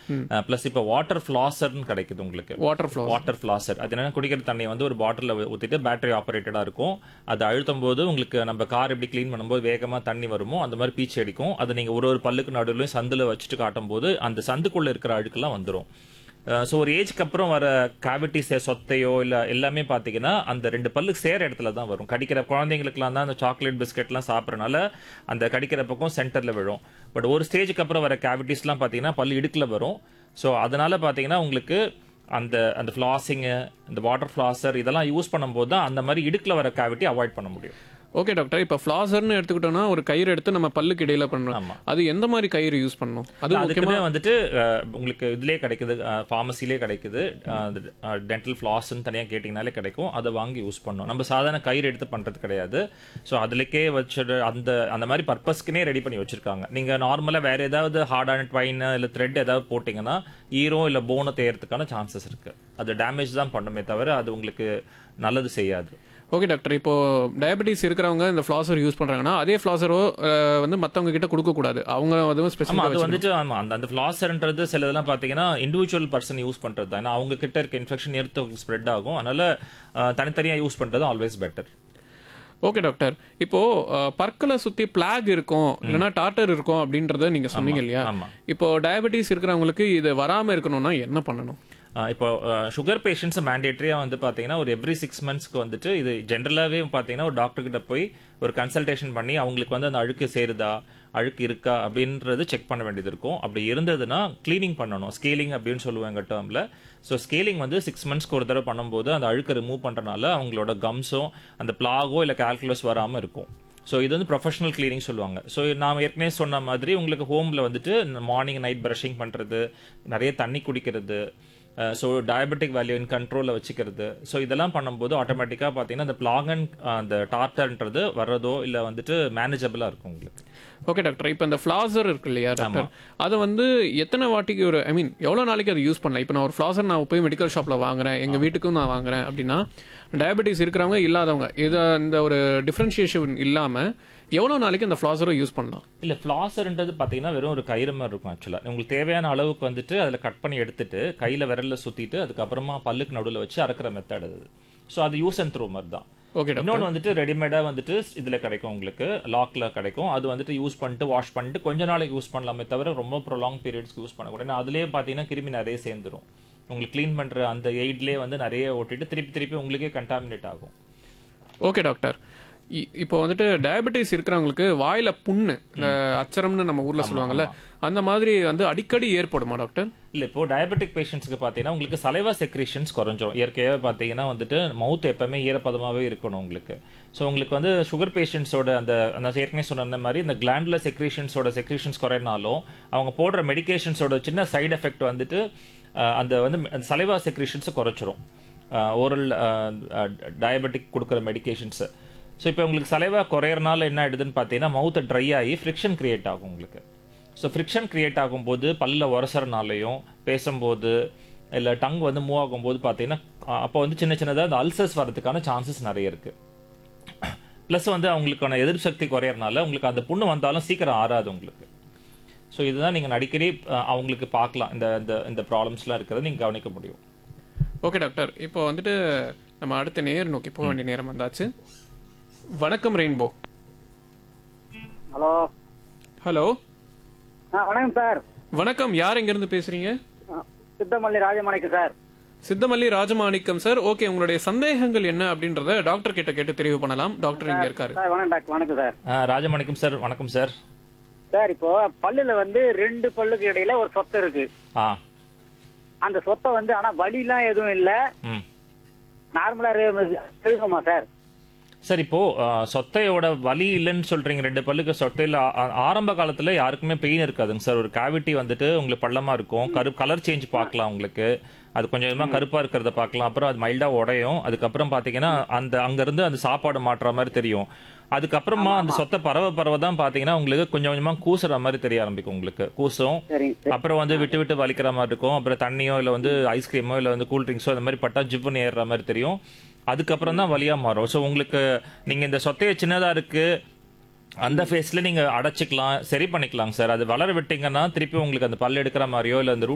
Plus இப்போ water ஃபிளாசர்னு கிடைக்குது உங்களுக்கு வாட்டர் ஃப்ளோ வாட்டர் ஃபிளாசர் அது என்னன்னா குடிக்கிற தண்ணியை வந்து ஒரு பாட்டிலில் ஊற்றிட்டு பேட்டரி ஆப்ரேட்டடாக இருக்கும் அது அழுத்தும் போது உங்களுக்கு நம்ம கார் எப்படி க்ளீன் பண்ணும்போது வேகமாக தண்ணி வருமோ அந்த மாதிரி பீச்சு அடிக்கும் அது நீங்கள் ஒரு ஒரு பல்லுக்கு நடுவுலையும் சந்தில் வச்சுட்டு காட்டும் போது அந்த சந்துக்குள்ளே இருக்கிற அழுக்கெல்லாம் வந்துடும் ஸோ ஒரு ஏஜ்க்கு அப்புறம் வர கேவிட்டிஸ் சொத்தையோ இல்லை எல்லாமே பார்த்தீங்கன்னா அந்த ரெண்டு பல்லுக்கு சேர இடத்துல தான் வரும் கடிக்கிற குழந்தைங்களுக்குலாம் தான் அந்த சாக்லேட் பிஸ்கெட்லாம் சாப்பிட்றனால அந்த கடிக்கிற பக்கம் சென்டரில் விழும் பட் ஒரு ஸ்டேஜுக்கு அப்புறம் வர கேவிட்டிஸ்லாம் பார்த்தீங்கன்னா பல்லு இடுக்கில் வரும் ஸோ அதனால பார்த்தீங்கன்னா உங்களுக்கு அந்த அந்த ஃப்ளாசிங்கு இந்த வாட்டர் ஃப்ளாசர் இதெல்லாம் யூஸ் பண்ணும்போது தான் அந்த மாதிரி இடுக்கில் வர கேவிட்டி அவாய்ட் பண்ண முடியும் ஓகே டாக்டர் இப்போ ஃப்ளாசர்னு எடுத்துக்கிட்டோம்னா ஒரு கயிறு எடுத்து நம்ம பல்லுக்கு இடையில பண்ணணும் ஆமா. அது எந்த மாதிரி கயிறு யூஸ் பண்ணணும் அது முக்கியமா அதுக்குமே வந்துட்டு அஹ், உங்களுக்கு இதுலயே கிடைக்குது ஃபார்மசிலே கிடைக்குது டென்டல் ஃப்ளாஸ்ன்னு தனியாக கேட்டிங்கனாலே கிடைக்கும் அதை வாங்கி யூஸ் பண்ணணும் நம்ம சாதாரண கயிறு எடுத்து பண்ணுறது கிடையாது ஸோ அதுலக்கே வச்சு அந்த அந்த மாதிரி பர்பஸ்க்குனே ரெடி பண்ணி வச்சிருக்காங்க நீங்கள் நார்மலாக வேற ஏதாவது ஹார்டான ட்வைன் இல்லை த்ரெட் ஏதாவது போட்டிங்கன்னா ஈரோ இல்லை போனை தேயறதுக்கான சான்சஸ் இருக்கு அது டேமேஜ் தான் பண்ணுமே தவிர அது உங்களுக்கு நல்லது செய்யாது ஓகே டாக்டர் இப்போ டயபெட்டிஸ் இருக்கிறவங்க இந்த ஃப்ளாசர் யூஸ் பண்றாங்கன்னா அதே ஃப்ளாசரோ வந்து மத்தவங்க கிட்ட கொடுக்க கூடாது அவங்க வந்து ஆமா ஸ்பெசிஃபிக் அது வந்துட்டு ஆமா அந்த அந்த ஃபிளாசர்ன்றது சில இதெல்லாம் பாத்தீங்கன்னா இண்டிவிஜுவல் பர்சன் யூஸ் பண்றது தான் ஏன்னா அவங்க கிட்ட இருக்க இன்ஃபெக்ஷன் எடுத்து ஸ்ப்ரெட் ஆகும் அதனால அஹ், தனித்தனியா யூஸ் பண்றது ஆல்வேஸ் பெட்டர் ஓகே டாக்டர் இப்போ அஹ், பற்களை சுத்தி பிளாக் இருக்கும் இல்லைன்னா டாட்டர் இருக்கும் அப்படின்றத நீங்க சொன்னீங்க இல்லையா ஆமா இப்போ டயபெட்டிஸ் இருக்கிறவங்களுக்கு இது வராம இருக்கணும்னா என்ன பண்ணணும் அஹ், இப்போ சுகர் பேஷண்ட்ஸ் மேண்டேட்டரியா வந்து பாத்தீங்கன்னா ஒரு எவ்ரி சிக்ஸ் மந்த்ஸ்க்கு வந்துட்டு இது ஜென்ரலாவே பாத்தீங்கன்னா ஒரு டாக்டர் கிட்ட போய் ஒரு கன்சல்டேஷன் பண்ணி அவங்களுக்கு வந்து அந்த அழுக்கு சேருதா அழுக்கு இருக்கா அப்படின்றது செக் பண்ண வேண்டியது இருக்கும் அப்படி இருந்ததுன்னா க்ளீனிங் பண்ணணும் ஸ்கேலிங் அப்படின்னு சொல்லுவாங்க டேர்மில் ஸோ ஸ்கேலிங் வந்து சிக்ஸ் மந்த்ஸ்க்கு ஒரு தடவை பண்ணும்போது அந்த அழுக்கை ரிமூவ் பண்ணுறனால அவங்களோட கம்ஸும் அந்த பிளாகோ இல்லை கால்குலஸ் வராமல் இருக்கும் ஸோ இது வந்து ப்ரொஃபஷனல் க்ளீனிங் சொல்லுவாங்க ஸோ நான் ஏற்கனவே சொன்ன மாதிரி உங்களுக்கு ஹோமில் வந்துட்டு மார்னிங் நைட் ப்ரஷிங் பண்ணுறது நிறைய தண்ணி குடிக்கிறது ஸோ டயபெட்டிக் வேல்யூ இன் கண்ட்ரோலில் வச்சுக்கிறது ஸோ இதெல்லாம் பண்ணும்போது ஆட்டோமேட்டிக்காக பார்த்தீங்கன்னா அந்த பிளாக் அண்ட் அந்த டார்டர்ன்றது வர்றதோ இல்லை வந்துட்டு மேனேஜபிளாக இருக்கும் உங்களுக்கு ஓகே டாக்டர் இப்போ இந்த ஃப்ளாசர் இருக்கு இல்லையா டாக்டர் அதை வந்து எத்தனை வாட்டிக்கு ஒரு ஐ மீன் எவ்வளோ நாளைக்கு அதை யூஸ் பண்ணலாம் இப்போ நான் ஒரு ஃப்ளாசர் நான் போய் மெடிக்கல் ஷாப்பில் வாங்குறேன் எங்கள் வீட்டுக்கும் நான் வாங்குறேன் அப்படின்னா டயபெட்டிஸ் இருக்கிறவங்க இல்லாதவங்க இதை இந்த ஒரு டிஃப்ரென்ஷியேஷன் இல்லாமல் எவ்வளோ நாளைக்கு அந்த ஃப்ளாசரை யூஸ் பண்ணலாம் இல்லை ஃப்ளாசர்ன்றது பார்த்தீங்கன்னா வெறும் ஒரு கயிறு மாதிரி இருக்கும் ஆக்சுவலாக உங்களுக்கு தேவையான அளவுக்கு வந்துட்டு அதில் கட் பண்ணி எடுத்துட்டு கையில் விரலில் சுற்றிட்டு அதுக்கப்புறமா பல்லுக்கு நடுவில் வச்சு அறக்கிற மெத்தட் அது ஸோ அது யூஸ் அண்ட் த்ரூ மாதிரி தான் ஓகே டாக்டர் இன்னொன்று வந்துட்டு ரெடிமேடாக வந்துட்டு இதில் கிடைக்கும் உங்களுக்கு லாக்ல கிடைக்கும் அது வந்துட்டு யூஸ் பண்ணிட்டு வாஷ் பண்ணிட்டு கொஞ்ச நாளைக்கு யூஸ் பண்ணலாமே தவிர ரொம்ப ப்ரொலாங் பீரியட்ஸ்க்கு யூஸ் பண்ணக்கூடாது ஏன்னா அதுலேயே பார்த்தீங்கன்னா கிருமி நிறைய சேர்ந்துரும் உங்களுக்கு க்ளீன் பண்ணுற அந்த எய்ட்லேயே வந்து நிறைய ஓட்டிட்டு திருப்பி திருப்பி உங்களுக்கே கண்டாமினேட் ஆகும் ஓகே டாக்டர் இ- இப்போ வந்துட்டு டயபெட்டிஸ் இருக்கிறவங்களுக்கு வாயில புண்ணு இந்த அச்சரம்னு நம்ம ஊர்ல சொல்லுவாங்கல்ல அந்த மாதிரி வந்து அடிக்கடி ஏற்படுமா டாக்டர் இல்லை இப்போ டயபெட்டிக் பேஷண்ட்ஸ்க்கு பார்த்தீங்கன்னா உங்களுக்கு சலைவா செக்ரேஷன்ஸ் குறைஞ்சிரும் இயற்கையாகவே பார்த்தீங்கன்னா வந்துட்டு மவுத் எப்பவுமே ஈரப்பதமாகவே இருக்கணும் உங்களுக்கு ஸோ உங்களுக்கு வந்து சுகர் பேஷண்ட்ஸோட அந்த அந்த ஏற்கனவே சொன்ன மாதிரி இந்த கிளாண்டுலர் செக்ரேஷன்ஸோட செக்ரேஷன்ஸ் குறையினாலும் அவங்க போடுற மெடிகேஷன்ஸோட சின்ன சைடு எஃபெக்ட் வந்துட்டு அஹ், அந்த வந்து சலைவா செக்ரேஷன்ஸை குறைச்சிரும் ஓரல் டயபெட்டிக் கொடுக்குற மெடிகேஷன்ஸு ஸோ இப்போ உங்களுக்கு சலைவா குறையறனால என்ன ஆயிடுதுன்னு பார்த்தீங்கன்னா மவுத்தை ட்ரை ஆகி ஃப்ரிக்ஷன் கிரியேட் ஆகும் உங்களுக்கு ஸோ ஃப்ரிக்ஷன் கிரியேட் ஆகும்போது பல்ல உரசறனாலையும் பேசும்போது இல்லை டங் வந்து மூவ் ஆகும்போது பார்த்தீங்கன்னா அஹ் அப்போ வந்து சின்ன சின்னதாக அந்த அல்சர்ஸ் வரதுக்கான சான்சஸ் நிறைய இருக்கு ப்ளஸ் வந்து அவங்களுக்கான எதிர்ப்பு சக்தி குறையறனால உங்களுக்கு அந்த புண்ணு வந்தாலும் சீக்கிரம் ஆறாது உங்களுக்கு ஸோ இதுதான் நீங்கள் அடிக்கடி அஹ், அவங்களுக்கு பார்க்கலாம் இந்த இந்த இந்த ப்ராப்ளம்ஸ்லாம் இருக்கிறத நீங்கள் கவனிக்க முடியும் ஓகே டாக்டர் இப்போ வந்துட்டு நம்ம அடுத்த நேர் நோக்கி போக வேண்டிய நேரம் வந்தாச்சு வணக்கம் ரெயின்போ ஹலோ ஹலோ ஆ வணக்கம் சார் வணக்கம் யார் எங்கேருந்து பேசுறீங்க ஆ, Chithamalli Rajamanickam sir Chithamalli Rajamanickam sir okay உங்களுடைய சந்தேகங்கள் என்ன அப்படின்றத டாக்டர் கிட்ட கேட்டு தெரிவு பண்ணலாம் டாக்டர் இங்க இருக்காரு சார் வணக்கம் டாக்டர் வணக்கம் சார் அஹ், ராஜமாணிக்கம் சார் வணக்கம் சார் சார் இப்போ பல்லுல வந்து ரெண்டு பல்லுக்கு இடையில ஒரு சொத்தை இருக்கு ஆ அந்த சொத்தை வந்து ஆனா வலிலாம் எதுவும் இல்ல ம் நார்மலா இருக்குமா சார் சார் இப்போ அஹ், சொத்தையோட வலி இல்லைன்னு சொல்றீங்க ரெண்டு பல்லுக்கு சொத்தையில் ஆ- ஆரம்ப காலத்துல யாருக்குமே பெயின் இருக்காதுங்க சார் ஒரு கேவிட்டி வந்துட்டு உங்களுக்கு பள்ளமா இருக்கும் கரு கலர் சேஞ்ச் பார்க்கலாம் உங்களுக்கு அது கொஞ்சம் கொஞ்சமா கருப்பா இருக்கிறத பார்க்கலாம் அப்புறம் அது மைல்டா உடையும் அதுக்கப்புறம் பாத்தீங்கன்னா அந்த அங்கிருந்து அந்த சாப்பாடு மாட்டுற மாதிரி தெரியும் அதுக்கப்புறமா அந்த சொத்தை பரவ பரவ தான் பாத்தீங்கன்னா உங்களுக்கு கொஞ்சம் கொஞ்சமா கூசுற மாதிரி தெரிய ஆரம்பிக்கும் உங்களுக்கு கூசும் சரிங்க சார் அப்புறம் வந்து விட்டு விட்டு வலிக்கிற மாதிரி இருக்கும் அப்புறம் தண்ணியோ இல்லை வந்து ஐஸ்கிரீமோ இல்லை வந்து கூல் ட்ரிங்க்ஸோ அந்த மாதிரி பட்டா ஜிப்புன்னு ஏறுற மாதிரி தெரியும் அதுக்கப்புறம் தான் வலியா மாறும் ஸோ உங்களுக்கு நீங்க இந்த சொத்தைய சின்னதா இருக்கு அந்த ஃபேஸ்ல நீங்க அடைச்சிக்கலாம் சரி பண்ணிக்கலாம் சார் அது வளர விட்டீங்கன்னா திருப்பி உங்களுக்கு அந்த பல் எடுக்கிற மாதிரியோ இல்லை அந்த root